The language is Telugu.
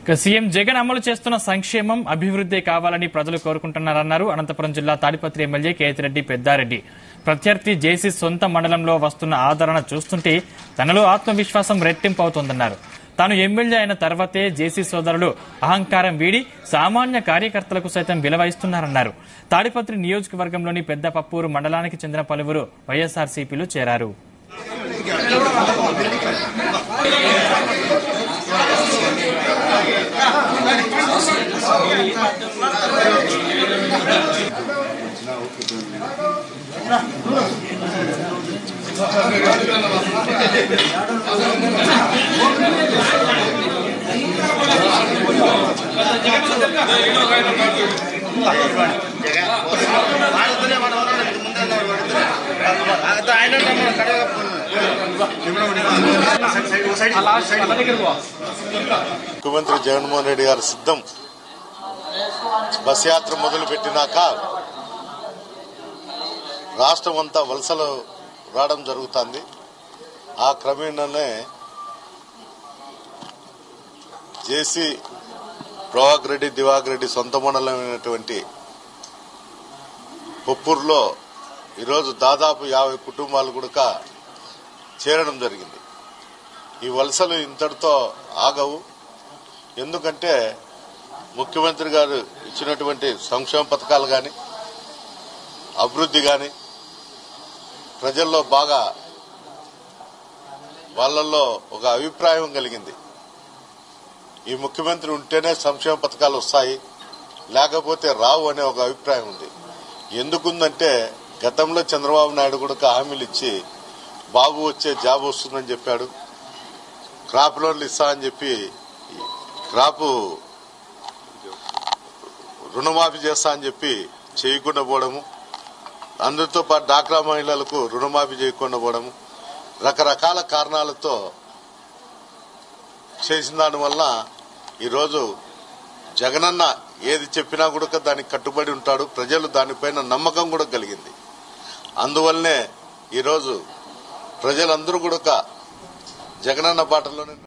ఇక సీఎం జగన్ అమలు చేస్తున్న సంక్షేమం అభివృద్ధి కావాలని ప్రజలు కోరుకుంటున్నారన్నారు అనంతపురం జిల్లా తాడిపత్రి ఎమ్మెల్యే కేతిరెడ్డి పెద్దారెడ్డి ప్రత్యర్థి జేసీ సొంత మండలంలో వస్తున్న ఆదరణ చూస్తుంటే తనలో ఆత్మవిశ్వాసం రెట్టింపు అవుతోందన్నారు తాను ఎమ్మెల్యే అయిన తర్వాతే జేసీ సోదరులు అహంకారం వీడి సామాన్య కార్యకర్తలకు సైతం విలువ ఇస్తున్నారన్నారు తాడిపత్రి నియోజకవర్గంలోని పెద్ద పప్పూరు మండలానికి చెందిన పలువురు వైఎస్ఆర్సీపీలు చేరారు ముఖ్యమంత్రి జగన్మోహన్ రెడ్డి గారు సిద్ధం బస్ యాత్ర మొదలు పెట్టినాక రాష్ట్రం అంతా వలసలు రావడం జరుగుతుంది ఆ క్రమేణానే జేసీ ప్రభాకర్ రెడ్డి దివాకర్ రెడ్డి సొంత మండలమైనటువంటి పొప్పూరులో ఈరోజు దాదాపు యాభై కుటుంబాలు కూడా చేరడం జరిగింది ఈ వలసలు ఇంతటితో ఆగవు ఎందుకంటే ముఖ్యమంత్రి గారు ఇచ్చినటువంటి సంక్షేమ పథకాలు కానీ అభివృద్ధి కానీ ప్రజల్లో బాగా వాళ్ళల్లో ఒక అభిప్రాయం కలిగింది ఈ ముఖ్యమంత్రి ఉంటేనే సంక్షేమ పథకాలు వస్తాయి లేకపోతే రావు అనే ఒక అభిప్రాయం ఉంది ఎందుకుందంటే గతంలో చంద్రబాబు నాయుడు కూడా హామీలు ఇచ్చి బాబు వచ్చే జాబ్ వస్తుందని చెప్పాడు క్రాప్ లోన్లు ఇస్తా అని చెప్పి క్రాప్ రుణమాఫీ చేస్తా అని చెప్పి చేయకుండా పోవడము అందరితో పాటు డాక్రా మహిళలకు రుణమాఫీ చేయకుండా పోవడము రకరకాల కారణాలతో చేసిన దానివల్ల ఈరోజు జగనన్న ఏది చెప్పినా కూడా దానికి కట్టుబడి ఉంటాడు ప్రజలు దానిపైన నమ్మకం కూడా కలిగింది అందువల్లనే ఈరోజు ప్రజలందరూ కూడా జగనన్న బాటలోనే